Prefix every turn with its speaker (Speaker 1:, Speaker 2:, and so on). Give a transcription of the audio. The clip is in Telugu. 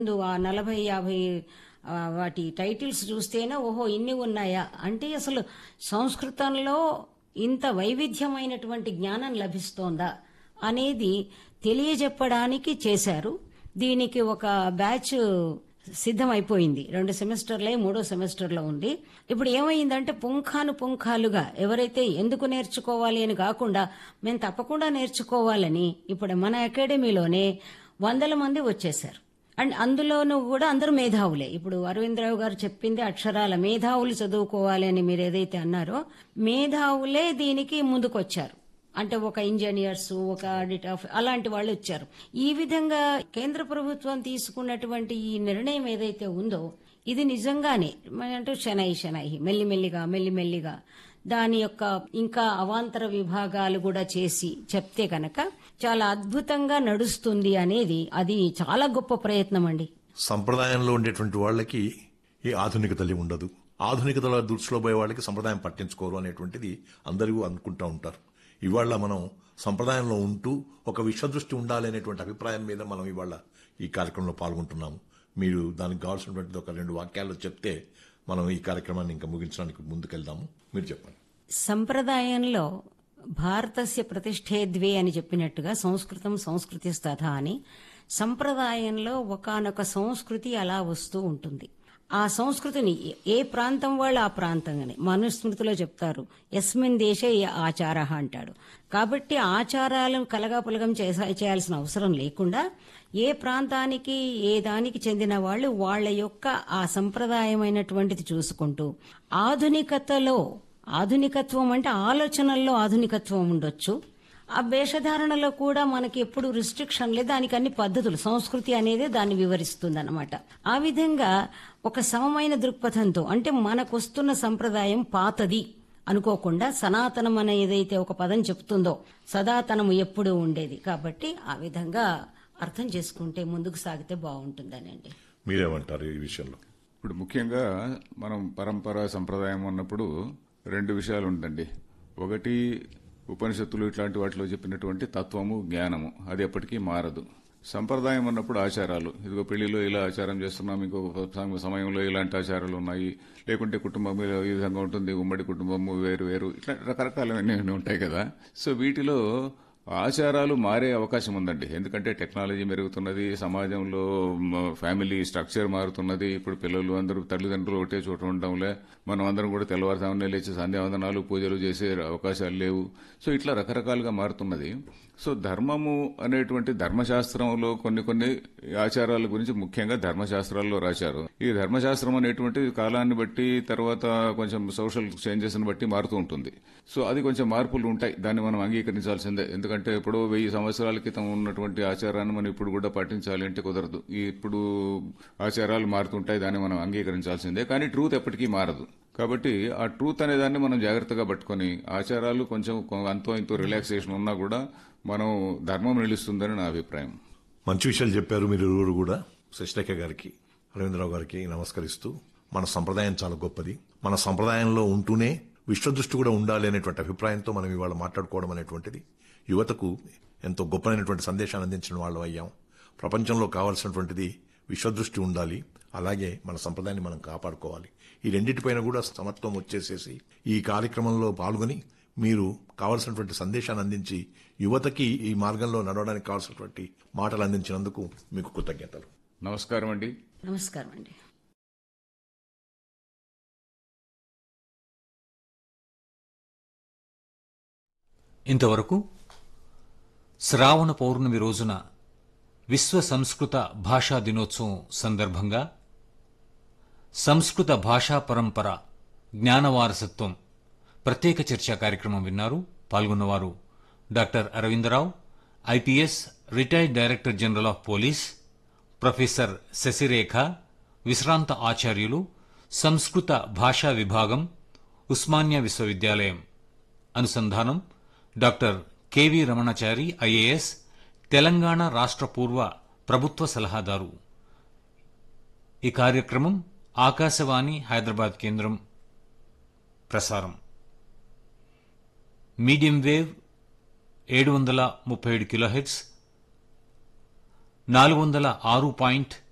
Speaker 1: ముందు ఆ నలభై యాభై ఆ, వాటి టైటిల్స్ చూస్తేనే ఓహో ఇన్ని ఉన్నాయా అంటే అసలు సంస్కృతంలో ఇంత వైవిధ్యమైనటువంటి జ్ఞానం లభిస్తోందా అనేది తెలియజెప్పడానికి చేశారు దీనికి ఒక బ్యాచ్ సిద్ధమైపోయింది రెండు సెమిస్టర్లే మూడో సెమిస్టర్లో ఉంది ఇప్పుడు ఏమైందంటే పుంఖాను పుంఖాలుగా ఎవరైతే ఎందుకు నేర్చుకోవాలి అని కాకుండా మేము తప్పకుండా నేర్చుకోవాలని ఇప్పుడు మన అకాడమీలోనే వందల మంది వచ్చేశారు అండ్ అందులోనూ కూడా అందరూ మేధావులే ఇప్పుడు అరవిందరావు గారు చెప్పింది అక్షరాల మేధావులు చదువుకోవాలి అని మీరు ఏదైతే అన్నారో మేధావులే దీనికి ముందుకొచ్చారు అంటే ఒక ఇంజనీర్స్ ఒక ఆడిట్ ఆఫ్ అలాంటి వాళ్ళు వచ్చారు ఈ విధంగా కేంద్ర ప్రభుత్వం తీసుకున్నటువంటి ఈ నిర్ణయం ఏదైతే ఉందో ఇది నిజంగానే అంటే శనై శనై మెల్లిమెల్లిగా మెల్లిమెల్లిగా దాని యొక్క ఇంకా అవాంతర విభాగాలు కూడా చేసి చెప్తే కనుక చాలా అద్భుతంగా నడుస్తుంది అనేది అది చాలా గొప్ప ప్రయత్నం అండి
Speaker 2: సంప్రదాయంలో ఉండేటువంటి వాళ్ళకి ఈ ఆధునికతలు ఉండదు ఆధునికతల దృష్టిలో పోయే వాళ్ళకి సంప్రదాయం పట్టించుకోరు అనేటువంటిది అందరూ అనుకుంటూ ఉంటారు ఇవాళ మనం సంప్రదాయంలో ఉంటూ ఒక విశ్వదృష్టి ఉండాలి అనేటువంటి అభిప్రాయం మీద మనం ఇవాళ ఈ కార్యక్రమంలో పాల్గొంటున్నాము మీరు దానికి కావాల్సినటువంటిది ఒక రెండు వాక్యాలు చెప్తే మనం ఈ కార్యక్రమాన్ని ఇంకా ముగించడానికి ముందుకెళ్దాము మీరు చెప్పండి
Speaker 1: సంప్రదాయంలో భారతస్య ప్రతిష్ఠే ద్వే అని చెప్పినట్టుగా సంస్కృతం సంస్కృతి స్తథ అని సంప్రదాయంలో ఒకానొక సంస్కృతి అలా వస్తూ ఉంటుంది ఆ సంస్కృతిని ఏ ప్రాంతం వాళ్ళు ఆ ప్రాంతంగానే మనుస్మృతిలో చెప్తారు ఎస్మిన్ దేశే ఏ ఆచార అంటాడు కాబట్టి ఆచారాలను కలగాపులగం చేసా- చేయాల్సిన అవసరం లేకుండా ఏ ప్రాంతానికి ఏ దానికి చెందిన వాళ్ళు వాళ్ళ యొక్క ఆ సంప్రదాయమైనటువంటిది చూసుకుంటూ ఆధునికతలో ఆధునికత్వం అంటే ఆలోచనల్లో ఆధునికత్వం ఉండొచ్చు ఆ వేషధారణలో కూడా మనకి ఎప్పుడు రిస్ట్రిక్షన్ లేదు దానికి అన్ని పద్ధతులు సంస్కృతి అనేది దాన్ని వివరిస్తుంది అనమాట ఆ విధంగా ఒక సమమైన దృక్పథంతో అంటే మనకొస్తున్న సంప్రదాయం పాతది అనుకోకుండా సనాతనం అనే ఏదైతే ఒక పదం చెప్తుందో సదాతనము ఎప్పుడూ ఉండేది కాబట్టి ఆ విధంగా అర్థం చేసుకుంటే ముందుకు సాగితే బాగుంటుందనండి
Speaker 2: మీరేమంటారు ఈ విషయంలో
Speaker 3: ఇప్పుడు ముఖ్యంగా మనం పరంపర సంప్రదాయం అన్నప్పుడు రెండు విషయాలు ఉందండి ఒకటి ఉపనిషత్తులు ఇట్లాంటి వాటిలో చెప్పినటువంటి తత్వము జ్ఞానము అది ఎప్పటికీ మారదు సంప్రదాయం అన్నప్పుడు ఆచారాలు ఇదిగో పెళ్లిలో ఇలా ఆచారం చేస్తున్నాం ఇంకో సమ- సమయంలో ఇలాంటి ఆచారాలు ఉన్నాయి లేకుంటే కుటుంబం ఈ విధంగా ఉంటుంది ఉమ్మడి కుటుంబము వేరు వేరు ఇట్లా రకరకాలవన్నీ ఉంటాయి కదా సో వీటిలో ఆచారాలు మారే అవకాశం ఉందండి ఎందుకంటే టెక్నాలజీ మెరుగుతున్నది సమాజంలో మ, ఫ్యామిలీ స్ట్రక్చర్ మారుతున్నది ఇప్పుడు పిల్లలు అందరూ తల్లిదండ్రులు ఒకటే చోట ఉండడంలే మనం అందరం కూడా తెల్లవారుజామునే లేచి సంధ్యావందనాలు పూజలు చేసే అవకాశాలు లేవు సో ఇట్లా రకరకాలుగా మారుతున్నది సో ధర్మము అనేటువంటి ధర్మశాస్త్రంలో కొన్ని కొన్ని ఆచారాల గురించి ముఖ్యంగా ధర్మశాస్త్రాల్లో రాశారు ఈ ధర్మశాస్త్రం అనేటువంటి కాలాన్ని బట్టి తర్వాత కొంచెం సోషల్ చేంజెస్ ని బట్టి మారుతూ ఉంటుంది సో అది కొంచెం మార్పులు ఉంటాయి దాన్ని మనం అంగీకరించాల్సిందే ఎందుకంటే ఎప్పుడో వెయ్యి సంవత్సరాల క్రితం ఉన్నటువంటి ఆచారాన్ని మనం ఇప్పుడు కూడా పాటించాలి అంటే కుదరదు ఈ ఇప్పుడు ఆచారాలు మారుతుంటాయి దాన్ని మనం అంగీకరించాల్సిందే కానీ ట్రూత్ ఎప్పటికీ మారదు కాబట్టి ఆ ట్రూత్ అనే దాన్ని మనం జాగ్రత్తగా పట్టుకొని ఆచారాలు కొంచెం కొ- అంతో ఇంతో రిలాక్సేషన్ ఉన్నా కూడా మనం ధర్మం నిలుస్తుందని నా అభిప్రాయం
Speaker 2: మంచి విషయాలు చెప్పారు మీరు ఇరువురు కూడా శశిరేఖ గారికి అరవిందరావు గారికి నమస్కరిస్తూ మన సంప్రదాయం చాలా గొప్పది మన సంప్రదాయంలో ఉంటూనే విశ్వదృష్టి కూడా ఉండాలి అనేటువంటి అభిప్రాయంతో మనం ఇవాళ మాట్లాడుకోవడం అనేటువంటిది యువతకు ఎంతో గొప్పనైనటువంటి సందేశాన్ని అందించిన వాళ్ళు అయ్యాం ప్రపంచంలో కావాల్సినటువంటిది విశ్వదృష్టి ఉండాలి అలాగే మన సంప్రదాయాన్ని మనం కాపాడుకోవాలి ఈ రెండింటిపైన కూడా సమత్వం వచ్చేసేసి ఈ కార్యక్రమంలో పాల్గొని మీరు కావలసినటువంటి సందేశాన్ని అందించి యువతకి ఈ మార్గంలో నడవడానికి కావాల్సినటువంటి మాటలు అందించినందుకు మీకు కృతజ్ఞతలు
Speaker 3: నమస్కారం అండి
Speaker 1: నమస్కారం అండి
Speaker 4: ఇంతవరకు శ్రావణ పౌర్ణమి రోజున విశ్వ సంస్కృత భాషా దినోత్సవం సందర్భంగా సంస్కృత భాషా పరంపర జ్ఞానవారసత్వం ప్రత్యేక చర్చా కార్యక్రమం విన్నారు పాల్గొన్నవారు doctor Aravindarao IPS retired director general of police professor Shashirekha విశ్రాంత ఆచార్యులు సంస్కృత భాషా విభాగం ఉస్మానియా విశ్వవిద్యాలయం అనుసంధానం doctor K V Ramanachari IAS Telangana రాష్ట్ర పూర్వ ప్రభుత్వ సలహాదారు ఈ కార్యక్రమం ఆకాశవాణి హైదరాబాద్ కేంద్రం ప్రసారం మీడియం వేవ్ ఏడు వందల ముప్పై ఏడు కిలోహెట్స్ నాలుగు వందల ఆరు పాయింట్